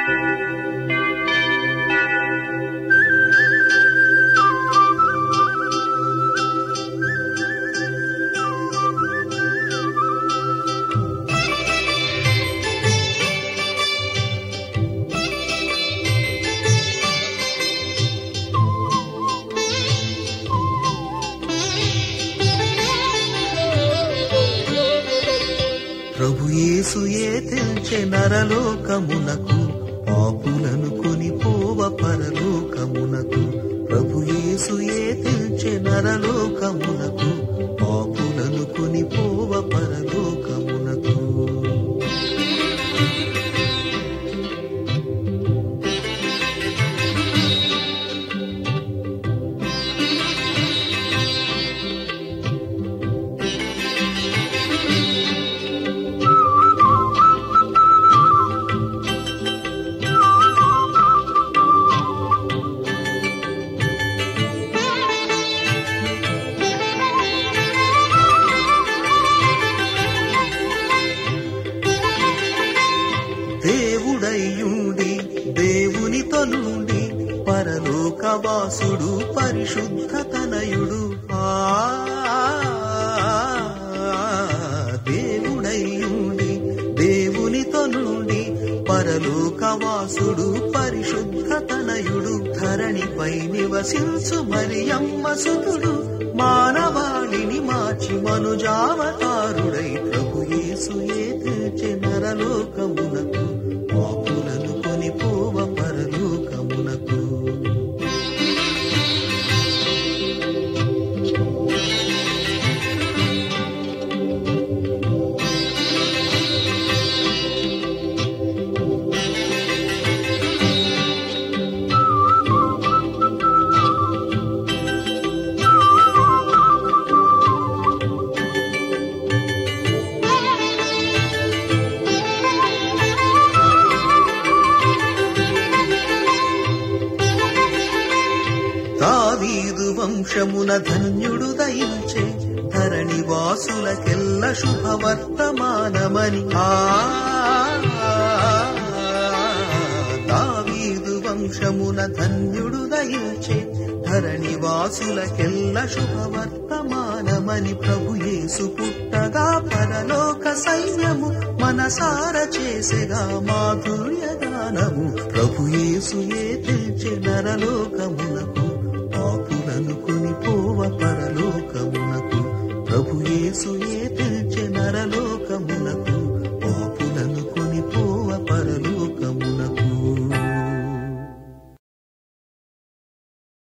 ప్రభు యేసుయే తెల్చె నరలోకమునకు పాపులను కొని పోవ పరలోకమునకు ప్రభు యేసుయే తెల్చె నరలోకమునకు పాపులను కొని పోవ పరలోకమునకు దేవుడయ్యుండి దేవునితో నుండి పరలోకవాసుడు పరిశుద్ధతనయుడు ఆ దేవుడయ్యుండి దేవునితో నుండి పరలోకవాసుడు పరిశుద్ధతనయుడు ధరణిపై నివసించు మరియమ్మ సుతుడు మానవాళిని మార్చి మనుజావతారుడై ప్రభు యేసుయే తెల్చె నరలోకమునకు పాపులను కొని పోవ పరలోకమునకు దావీదు వంశమున ధన్యుడు దయించే ధరణి వాసులకెల్ల శుభవర్తమానమని ఆ దావీదు వంశమున ధన్యుడు దయించే ధరణి వాసులకెల్ల శుభవర్తమానమని ప్రభు యేసు పుట్టగా పరలోక సైన్యము మనసార చేసెగా మాధుర్య గానము ప్రభు యేసుయే తెల్చె నరలోకమునకు పాపులను కొని పోవ పరలోకమునకు ప్రభు యేసుయే తెల్చె